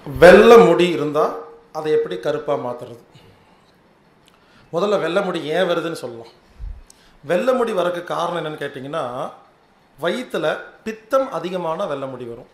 வெள்ளை முடி இருந்தால் அதை எப்படி கருப்பாக மாற்றுறது முதல்ல வெள்ளை முடி ஏன் வருதுன்னு சொல்லலாம் வெள்ளை முடி வரக்கு காரணம் என்னன்னு கேட்டிங்கன்னா வயிற்றில் பித்தம் அதிகமான வெள்ளை முடி வரும்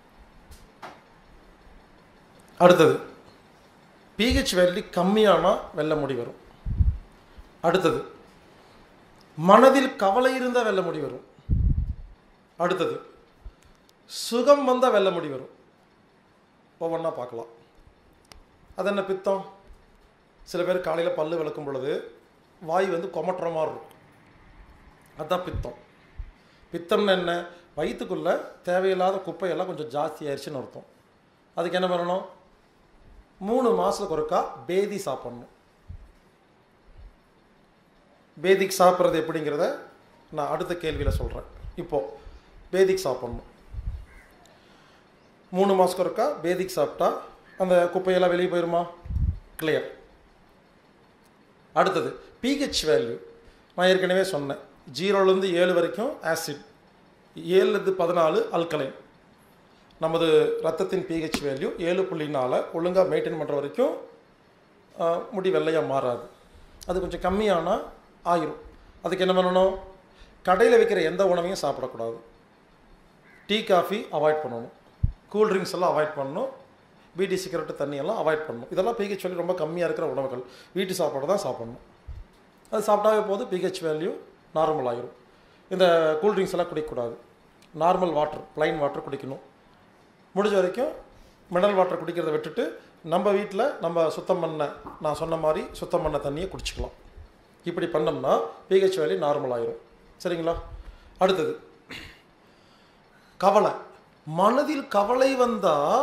அடுத்தது பிஹெச் வேல்யூ கம்மியான வெள்ளை முடி வரும் அடுத்தது மனதில் கவலை இருந்த வெள்ளை முடி வரும் அடுத்தது சுகம் வந்த வெள்ளை முடி வரும் ஒவ்வொன்றா பார்க்கலாம் அது என்ன பித்தம் சில பேர் காலையில் பல்லு விளக்கும் பொழுது வாய் வந்து கொமட்டுற மாதிரி இருக்கும் அதுதான் பித்தம் பித்தம்னு என்ன வயிற்றுக்குள்ளே தேவையில்லாத குப்பையெல்லாம் கொஞ்சம் ஜாஸ்தி ஆயிடுச்சுன்னு அர்த்தம் அதுக்கு என்ன பண்ணணும் மூணு மாதத்துக்கு ஒருக்கா பேதி சாப்பிட்ணும் பேதிக் சாப்பிட்றது எப்படிங்கிறத நான் அடுத்த கேள்வியில் சொல்கிறேன் இப்போது பேதிக் சாப்பிட்ணும் மூணு மாதத்துக்கு ஒருக்கா பேதிக் சாப்பிட்டா அந்த குப்பையெல்லாம் வெளியே போயிருமா கிளியர் அடுத்தது பிஹெச் வேல்யூ நான் ஏற்கனவே சொன்னேன் ஜீரோலேருந்து ஏழு வரைக்கும் ஆசிட் ஏழுலேருந்து பதினாலு அல்கலைன் நமது ரத்தத்தின் பிஹெச் வேல்யூ ஏழு புள்ளி நாலை ஒழுங்காக மெயின்டைன் பண்ணுற வரைக்கும் ஆஹ், முடி வெள்ளையாக மாறாது அது கொஞ்சம் கம்மியானால் ஆயிரும் அதுக்கு என்ன பண்ணணும் கடையில் விற்கிற எந்த உணவையும் சாப்பிடக்கூடாது டீ காஃபி அவாய்ட் பண்ணணும் கூல் ட்ரிங்க்ஸ் எல்லாம் அவாய்ட் பண்ணணும் பீடி சிகரெட்டு தண்ணி எல்லாம் அவாய்ட் பண்ணணும் இதெல்லாம் பிஹெச் வேல்யூ ரொம்ப கம்மியாக இருக்கிற உணவுகள் வீட்டு சாப்பாடு தான் சாப்பிடணும் அது சாப்பிட்டாவே போது பிஹெச் வேல்யூ நார்மல் ஆகிரும் இந்த கூல் ட்ரிங்க்ஸ் எல்லாம் குடிக்கக்கூடாது நார்மல் வாட்டர் ப்ளைன் வாட்டர் குடிக்கணும் முடிஞ்ச வரைக்கும் மினரல் வாட்டர் குடிக்கிறத விட்டுட்டு நம்ம வீட்டில் நம்ம சுத்தம் பண்ண நான் சொன்ன மாதிரி சுத்தம் பண்ண தண்ணியை குடிச்சிக்கலாம் இப்படி பண்ணோம்னா பிஹெச் வேல்யூ நார்மல் ஆயிரும் சரிங்களா அடுத்தது கவலை மனதில் கவலை வந்தால்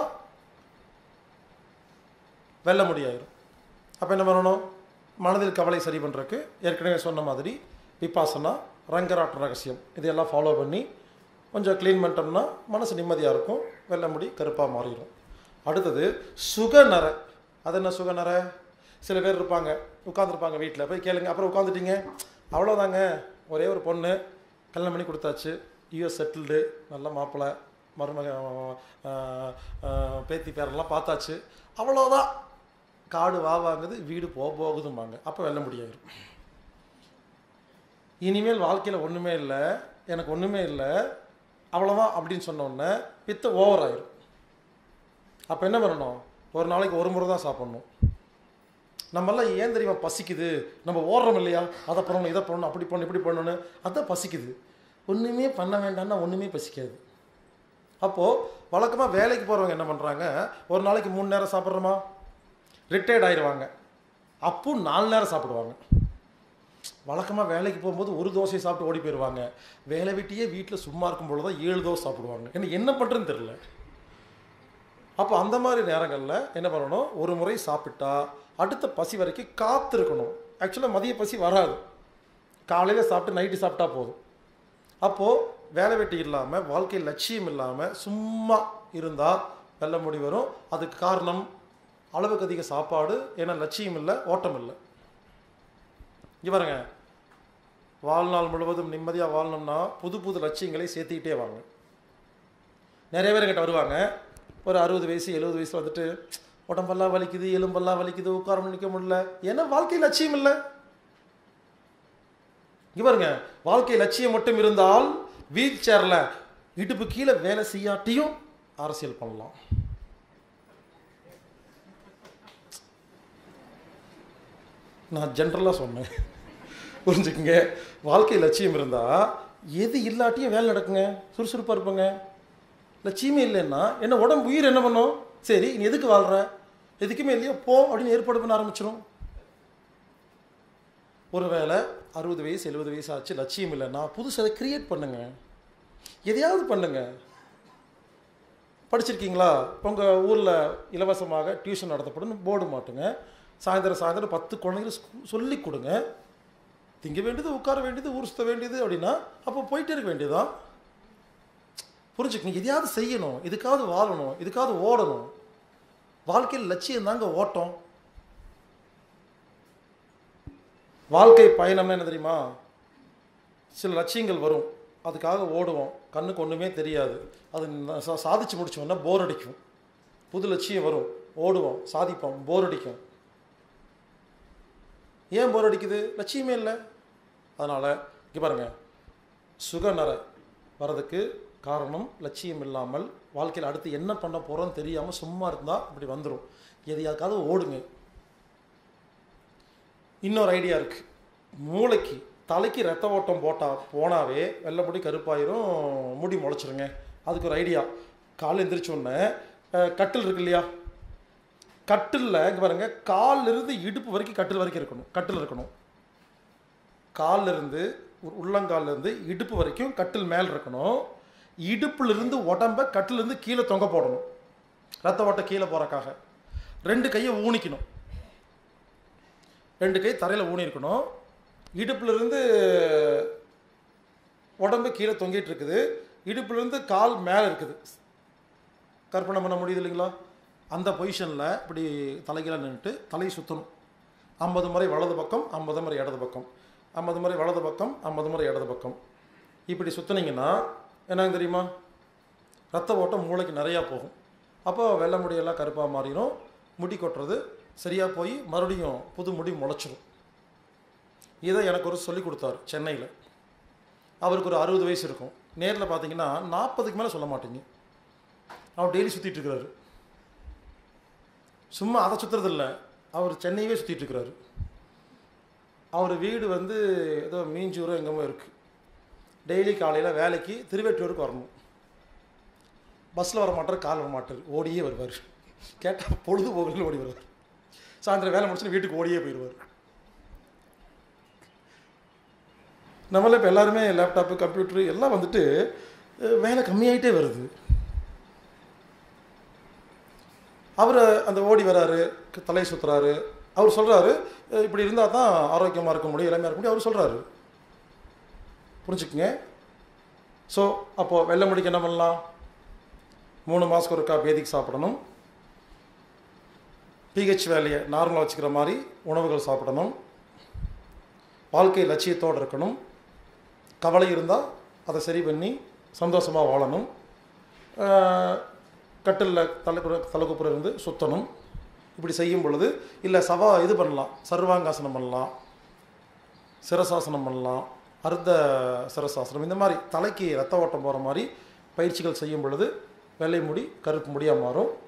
வெல்ல முடியாயிரும் அப்போ என்ன பண்ணணும் மனதில் கவலை சரி பண்ணுறதுக்கு ஏற்கனவே சொன்ன மாதிரி விபாசனா ரங்கராட்ட ரகசியம் இதையெல்லாம் ஃபாலோ பண்ணி கொஞ்சம் க்ளீன் பண்ணிட்டோம்னா மனசு நிம்மதியாக இருக்கும் வெள்ளை முடி கருப்பாக மாறிடும் அடுத்தது சுகநரை அது என்ன சுகநரை சில பேர் இருப்பாங்க உட்காந்துருப்பாங்க வீட்டில் போய் கேளுங்க அப்புறம் உட்காந்துட்டீங்க அவ்வளோதாங்க ஒரே ஒரு பொண்ணு கல்யாணம் பண்ணி கொடுத்தாச்சு யூஎஸ் செட்டில்டு நல்ல மாப்பிள்ளை மருமக ஆஹ், ஆஹ், பேத்தி பேரெல்லாம் பார்த்தாச்சு அவ்வளோதான் காடு வா வாங்குது வீடு போக போகுதும்பாங்க அப்போ வெல்ல முடியாயிரும் இனிமேல் வாழ்க்கையில் ஒன்றுமே இல்லை எனக்கு ஒன்றுமே இல்லை அவ்வளோதான் அப்படின்னு சொன்ன உடனே பித்த ஓவர் ஆயிரும் அப்போ என்ன பண்ணணும் ஒரு நாளைக்கு ஒரு முறை தான் சாப்பிட்ணும் நம்மெல்லாம் ஏன் தெரியுமா பசிக்குது நம்ம ஓடுறோம் இல்லையா அதை பண்ணணும் இதை பண்ணணும் அப்படி பண்ணணும் இப்படி பண்ணணும் அதான் பசிக்குது ஒன்றுமே பண்ண வேண்டாம்னா ஒன்றுமே பசிக்காது அப்போது வழக்கமாக வேலைக்கு போகிறவங்க என்ன பண்ணுறாங்க ஒரு நாளைக்கு மூணு நேரம் சாப்பிட்றோமா ரிட்டையர்ட் ஆயிடுவாங்க அப்போ நாலு நேரம் சாப்பிடுவாங்க வழக்கமாக வேலைக்கு போகும்போது ஒரு தோசையை சாப்பிட்டு ஓடி போயிடுவாங்க வேலை விட்டியே வீட்டில் சும்மா இருக்கும் பொழுது தான் ஏழு தோசை சாப்பிடுவாங்க எனக்கு என்ன பண்ணுறதுன்னு தெரில அப்போ அந்த மாதிரி நேரங்களில் என்ன பண்ணணும் ஒரு முறை சாப்பிட்டா அடுத்த பசி வரைக்கும் காத்திருக்கணும் ஆக்சுவலாக மதிய பசி வராது காலையில் சாப்பிட்டு நைட்டு சாப்பிட்டா போதும் அப்போது வேலை வெட்டி இல்லாமல் வாழ்க்கை லட்சியம் இல்லாமல் சும்மா இருந்தால் வெள்ள முடி வரும் அதுக்கு காரணம் அளவுக்கு அதிக சாப்பாடு ஏன்னா லட்சியம் இல்லை ஓட்டம் இல்லை இங்க பாருங்க வாழ்நாள் முழுவதும் நிம்மதியாக வாழணும்னா புது புது லட்சியங்களை சேர்த்துக்கிட்டே வாங்க நிறைய பேர் என்கிட்ட வருவாங்க ஒரு அறுபது வயசு எழுபது வயசில் வந்துட்டு உடம்பெல்லாம் வலிக்குது எலும்பெல்லாம் வலிக்குது உட்கார நிற்க முடியல ஏன்னா வாழ்க்கை லட்சியம் இல்லை இங்க பாருங்க வாழ்க்கை லட்சியம் மட்டும் இருந்தால் வீல் சேரில் இடுப்பு கீழே வேலை செய்யாட்டியும் அரசியல் பண்ணலாம் நான் ஜென்ரலாக சொன்னேன் புரிஞ்சுக்குங்க வாழ்க்கை லட்சியம் இருந்தால் எது இல்லாட்டியும் வேலை நடக்குங்க சுறுசுறுப்பாக இருப்பேங்க லட்சியமே இல்லைன்னா என்ன உடம்பு உயிர் என்ன பண்ணும் சரி நீ எதுக்கு வாழ்கிற எதுக்குமே இல்லையோ போ அப்படின்னு ஏற்பாடு பண்ண ஆரம்பிச்சிடும் ஒருவேளை அறுபது வயசு எழுபது வயசு ஆச்சு லட்சியம் இல்லைன்னா புதுசு அதை கிரியேட் பண்ணுங்க எதையாவது பண்ணுங்க படிச்சிருக்கீங்களா இப்போ உங்கள் ஊரில் இலவசமாக டியூஷன் நடத்தப்படும் போர்டு மாட்டுங்க சாயந்தரம் சாயந்தரம் பத்து குழந்தைங்களுக்கு ஸ்கூ- சொல்லி கொடுங்க திங்க வேண்டியது உட்கார வேண்டியது ஊர் சுத்த வேண்டியது அப்படின்னா அப்போ போயிட்டே இருக்க வேண்டியதுதான் புரிஞ்சுக்கங்க எதையாவது செய்யணும் இதுக்காவது வாழணும் இதுக்காவது ஓடணும் வாழ்க்கையில் லட்சியம் தாங்க ஓட்டம் வாழ்க்கை பயணம்னா என்ன தெரியுமா சில லட்சியங்கள் வரும் அதுக்காக ஓடுவோம் கண்ணுக்கு ஒன்றுமே தெரியாது அது ந- சா- சாதிச்சு முடிச்சோன்னா போர் அடிக்கும் புது லட்சியம் வரும் ஓடுவோம் சாதிப்போம் போர் அடிக்கும் ஏன் போர் அடிக்குது லட்சியமே இல்லை அதனால் இங்கே பாருங்கள் சுகநர வரதுக்கு காரணம் லட்சியம் இல்லாமல் வாழ்க்கையில் அடுத்து என்ன பண்ண போகிறோன்னு தெரியாமல் சும்மா இருந்தால் இப்படி வந்துடும் எதையாக்காவது ஓடுங்க இன்னொரு ஐடியா இருக்குது மூளைக்கு தலைக்கு ரத்த ஓட்டம் போட்டால் போனாவே வெள்ளைப்படி கருப்பாயிரும் முடி முளைச்சிருங்க அதுக்கு ஒரு ஐடியா காலைல எந்திரிச்ச உடனே அஹ், கட்டில் இருக்கு இல்லையா கட்டிலில் இங்கே பாருங்க கால்ல இருந்து இடுப்பு வரைக்கும் கட்டில் வரைக்கும் இருக்கணும் கட்டில் இருக்கணும் கால்ல இருந்து உ- உள்ளங்கால்ல இருந்து இடுப்பு வரைக்கும் கட்டில் மேல் இருக்கணும் இடுப்புல இருந்து உடம்ப கட்டில இருந்து கீழே தொங்க போடணும் ரத்த ஓட்டம் கீழே போறக்காக ரெண்டு கையை ஊனிக்கணும் ரெண்டு கை தரையில் ஊனி இருக்கணும் இடுப்புல இருந்து உடம்பு கீழே தொங்கிட்டு இருக்குது இடுப்புல இருந்து கால் மேலே இருக்குது கற்பனை பண்ண முடியுது இல்லைங்களா அந்த பொசிஷனில் இப்படி தலைகீழ நின்றுட்டு தலையை சுற்றணும் ஐம்பது முறை வலது பக்கம் ஐம்பது முறை இடது பக்கம் ஐம்பது முறை வலது பக்கம் ஐம்பது முறை இடது பக்கம் இப்படி சுற்றுனீங்கன்னா என்னங்க தெரியுமா ரத்த ஓட்டம் மூளைக்கு நிறையா போகும் அப்போ வெள்ளை முடியெல்லாம் கருப்பாக மாறிடும் முடி கொட்டுறது சரியாக போய் மறுபடியும் புது முடி முளைச்சிரும் இதை எனக்கு ஒரு சொல்லி கொடுத்தாரு சென்னையில் அவருக்கு ஒரு அறுபது வயசு இருக்கும் நேரில் பார்த்தீங்கன்னா நாற்பதுக்கு மேலே சொல்ல மாட்டீங்க அவர் டெய்லி சுற்றிட்டு இருக்கிறாரு சும்மா அதை சுற்றுறது இல்லை அவர் சென்னையவே சுற்றிட்டு இருக்கிறாரு அவர் வீடு வந்து ஏதோ மீஞ்சூரோ எங்கேமோ இருக்குது டெய்லி காலையில் வேலைக்கு திருவெட்டூருக்கு வரணும் பஸ்ஸில் வர மாட்டார் கால் வர மாட்டார் ஓடியே வருவார் கேட்டால் பொழுது போகல ஓடி வருவார் சாயந்தரம் வேலை முடிச்சுட்டு வீட்டுக்கு ஓடியே போயிடுவார் நம்மள இப்போ எல்லாருமே லேப்டாப்பு கம்ப்யூட்டரு எல்லாம் வந்துட்டு அஹ், வேலை கம்மியாயிட்டே வருது அவர் அந்த ஓடி வராரு க- தலை சுற்றுறாரு அவர் சொல்கிறாரு இப்படி இருந்தால் தான் ஆரோக்கியமாக இருக்க முடியும் இளமையாக இருக்க முடியும் அவர் சொல்கிறாரு புரிஞ்சுக்குங்க ஸோ அப்போது வெள்ளை முடிக்கு என்ன பண்ணலாம் மூணு மாதத்துக்கு ஒருக்கா பேதிக்கு சாப்பிடணும் பிஹெச் வேலையை நார்மலாக வச்சுக்கிற மாதிரி உணவுகள் சாப்பிடணும் வாழ்க்கை லட்சியத்தோடு இருக்கணும் கவலை இருந்தால் அதை சரி பண்ணி சந்தோஷமாக வாழணும் கட்டிலில் தலை தலைக்குப்புற இருந்து சுற்றணும் இப்படி செய்யும் பொழுது இல்லை சவா இது பண்ணலாம் சர்வாங்காசனம் பண்ணலாம் சிரசாசனம் பண்ணலாம் அர்த்த சிரசாசனம் இந்த மாதிரி தலைக்கு ரத்த ஓட்டம் போகிற மாதிரி பயிற்சிகள் செய்யும் பொழுது வெள்ளை முடி கருப்பு முடியாக மாறும்